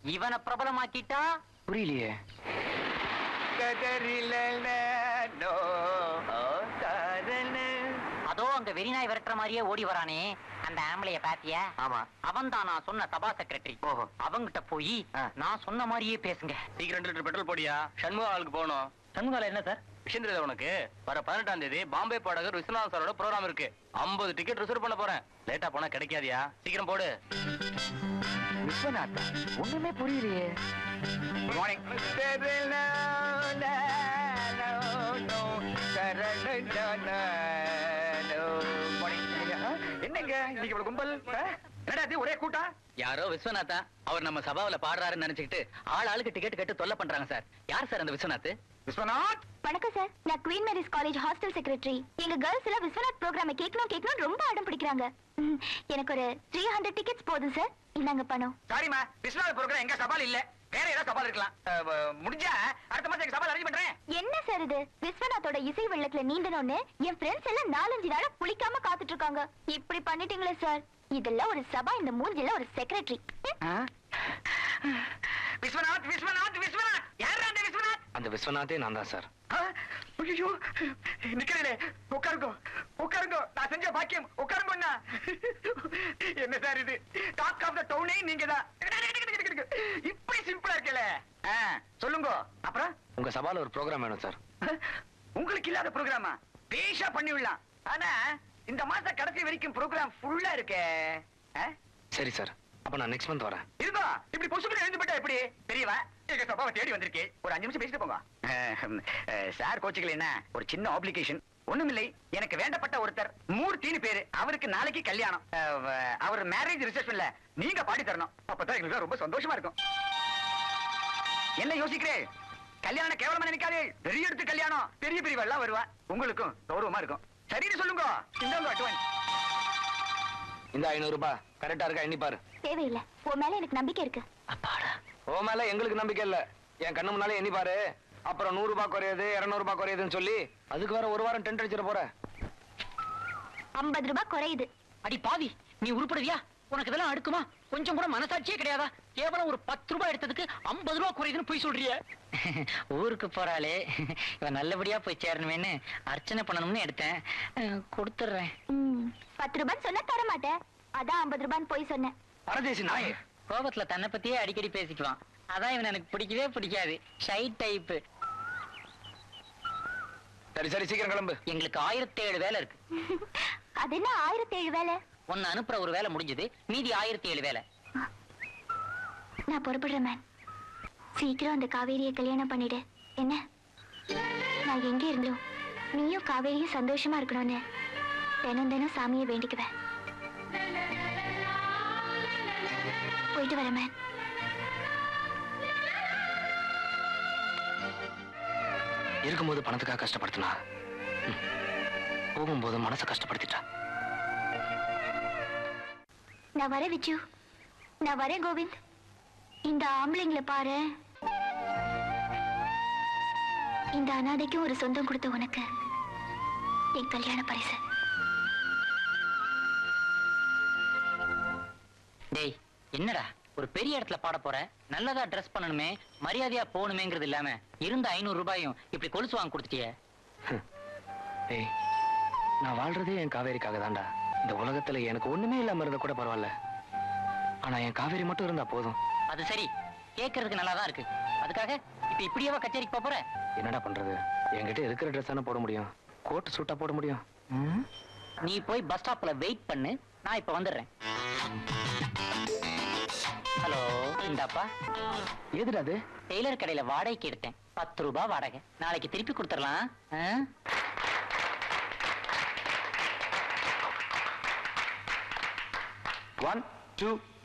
இவனை பிரபலமாக்கிட்டா புரியலையே அதோ அங்க வெறிநாய் விரட்டுற மாதிரியே ஓடி வரானே அந்த ஆம்பளைய பாத்தியா ஆமா அவன் தான் நான் சொன்ன சபா செக்ரட்டரி ஓஹோ. அவங்கிட்ட போய் ஆ. நான் சொன்ன மாதிரியே பேசுங்க சீக்கிரம் ரெண்டு லிட்டர் பெட்ரோல் போடியா சண்முக ஆளுக்கு போகணும் சண்முகால என்ன சார் விஷயம் தெரியுதா உனக்கு வர பதினெட்டாம் தேதி பாம்பே பாடகர் விஸ்வநாத் சாரோட ப்ரோகிராம் இருக்கு 50 டிக்கெட் ரிசர்வ் பண்ண போறேன் லேட்டா போனா கிடைக்காதியா சீக்கிரம் போடு விஸ்வநாத் ஒண்ணுமே புரியலையே குட் மார்னிங் என்னங்க இன்னைக்கு இவ்வளவு கும்பல் ஆ? என்னடா இது ஒரே கூட்டம் யாரோ விஸ்வநாதா அவர் நம்ம சபாவில பாடுறாருன்னு நினைச்சுக்கிட்டு ஆள் ஆளுக்கு டிக்கெட் கேட்டு தொல்லை பண்றாங்க சார் யார் சார் அந்த விஸ்வநாத் விஸ்வநாத் வணக்கம் சார் நான் Queen Mary's college hostel secretary எங்க கேர்ள்ஸ் எல்லாம் விஸ்வநாத் ப்ரோக்ராமை கேட்கணும் கேட்கணும் ரொம்ப அடம் பிடிக்கிறாங்க ம், எனக்கு ஒரு த்ரீ ஹண்ட்ரட் டிக்கெட்ஸ் போதும் சார் இந்தாங்க பணம் சாரிமா விஸ்வநாத் ப்ரோக்ராம் எங்க சவால் இல்ல வேற ஏதாவது சவால் இருக்கலாம் அஹ், வ- முடிஞ்சா அடுத்த மாசம் எங்க சவால் அரேஞ்ச் பண்றேன் என்ன சார் இது விஸ்வநாத்தோட இசை வெள்ளத்துல நீந்தணும்னு என் ஃப்ரெண்ட்ஸ் எல்லாம் நாலஞ்சு நாளா குளிக்காம காத்துட்டு இருக்காங்க இப்படி பண்ணிட்டீங்களே சார் இதெல்லாம் ஒரு சபா இந்த மூஞ்சில ஒரு செக்ரட்டரி விஸ்வநாத் விஸ்வநாத் விஸ்வநாத் யாரா அந்த விஸ்வநாத் அந்த விஸ்வநாதே நான் தான் சார் ஐயோ நிக்கிறே உட்காருங்க உட்காருங்க நான் செஞ்ச பாக்கியம் உட்காருங்க அண்ணா. என்ன சார் இது டாக் ஆஃப் த டவுனே நீங்க தான் இப்படி சிம்பிளா இருக்கல சொல்லுங்க அப்புறம் உங்க சபால ஒரு ப்ரோகிராம் வேணும் சார் உங்களுக்கு இல்லாத ப்ரோக்ராமா பேஷா பண்ணி விடலாம் ஆனா இந்த மாச கடைசி வரைக்கும் ப்ரோக்ராம் ஃபுல்லா இருக்கே ஆ? சரி சார் அப்ப நான் நெக்ஸ்ட் மந்த் வரேன் இருங்கோ இப்படி பொசுக்குன்னு எழுந்து போட்டா எப்படி தெரியவா எங்க சபாவை தேடி வந்திருக்கே ஒரு அஞ்சு நிமிஷம் பேசிட்டு போங்க சார் கோச்சுக்கல என்ன ஒரு சின்ன ஆப்ளிகேஷன் ஒண்ணுமில்லை எனக்கு வேண்டப்பட்ட ஒருத்தர் மூர்த்தின்னு பேரு அவருக்கு நாளைக்கு கல்யாணம் அஹ், வ- அவர் மேரேஜ் ரிசப்ஷன்ல நீங்க பாடி தரணும் அப்பதான் எங்களுக்கு ரொம்ப சந்தோஷமா இருக்கும் என்ன யோசிக்கிறே கல்யாணம் கேவலமா நினைக்காதே பெரிய எடுத்து கல்யாணம் பெரிய பெரிய எல்லாம் வருவா உங்களுக்கும் கௌரவமா இருக்கும் சரின்னு சொல்லுங்க இந்தாங்க அட்வான்ஸ் இந்த ஐநூறு ரூபாய் கரெக்டா இருக்கா எண்ணி பாரு தேவையில்லை உன் மேல எனக்கு நம்பிக்கை இருக்கு அப்பாடா ஓ மேல எங்களுக்கு நம்பிக்கை இல்ல என் கண்ணு முன்னாலே எண்ணி பாரு அப்புறம் நூறு ரூபாய் குறையுது இருநூறு ரூபாய் குறையுதுன்னு சொல்லி அதுக்கு வேற ஒரு வாரம் டென்ட் அடிச்சிட போற ஐம்பது ரூபாய் குறையுது அடி பாவி நீ உருப்படுவியா உனக்கு இதெல்லாம் அடுக்குமா கொஞ்சம் கூட மனசாட்சியே கிடையாதா கேவலம் ஒரு பத்து ரூபாய் எடுத்ததுக்கு ஐம்பது ரூபாய் குறையுதுன்னு போய் சொல்றிய ஊருக்கு போறாளே இவன் நல்லபடியா போய் சேரணுமேன்னு அர்ச்சனை பண்ணணும்னு எடுத்தேன் அஹ், கொடுத்துடுறேன் ம், பத்து ரூபான்னு சொன்னா தர மாட்டேன் அதான் ஐம்பது ரூபான்னு போய் சொன்னேன் பரதேசி நாயே கோபத்துல தன்னை பத்தியே அடிக்கடி பேசிக்குவான் அதான் இவன் எனக்கு பிடிக்கவே பிடிக்காது ஷை டைப் சரி சரி சீக்கிரம் கிளம்பு எங்களுக்கு ஆயிரத்தி ஏழு வேலை இருக்கு அது என்ன ஆயிரத்தி ஏழு வேலை ஒன்னு அனுப்புற ஒரு வேலை முடிஞ்சது மீதி ஆயிரத்தி ஏழு வேலை நான் புறப்படுறேன் மேம் சீக்கிரம் அந்த காவேரியை கல்யாணம் பண்ணிடு என்ன நான் எங்க இருந்தோம் நீயும் காவேரியும் சந்தோஷமா இருக்கணும்னு தினம் தினம் சாமியை வேண்டிக்குவேன் போயிட்டு வரேன் மேம் இருக்கும்போது பணத்துக்காக கஷ்டப்படுத்தினா ம். போகும்போது மனசை கஷ்டப்படுத்திட்டா நான் வரேன் விச்சு நான் வரேன் கோவிந்த் இந்த ஆம்பளைங்களை பாரு இந்த அனாதைக்கும் ஒரு சொந்தம் கொடுத்த உனக்கு என் கல்யாண பரிசு டேய் என்னடா ஒரு பெரிய இடத்துல பாட போற நல்லதா ட்ரெஸ் பண்ணணுமே மரியாதையா போகணுமேங்கிறது இல்லாம இருந்த ஐநூறு ரூபாயும் இப்படி கொலுசு வாங்கி கொடுத்துட்டியே ஏய் நான் வாழ்றதே என் காவேரிக்காக தான்டா இந்த உலகத்துல எனக்கு ஒண்ணுமே இல்லாம இருந்தா கூட பரவாயில்ல ஆனா என் காவேரி மட்டும் இருந்தா போதும் அது சரி கேட்கறதுக்கு நல்லா தான் இருக்கு அதுக்காக இப்ப இப்படியேவா கச்சேரிக்கு போப் போற என்னடா பண்றது என்கிட்ட இருக்கிற ட்ரெஸ் தானே போட முடியும் கோட் சூட்டா போட முடியும் ம்? நீ போய் பஸ் ஸ்டாப்ல வெயிட் பண்ணு நான் இப்ப வந்துடுறேன் ஹலோ இந்தாப்பா எதுடா அது டெய்லர் கடையில வாடகைக்கு எடுத்தேன் பத்து ரூபாய் வாடகை நாளைக்கு திருப்பி கொடுத்துடலாம் ஆ? One two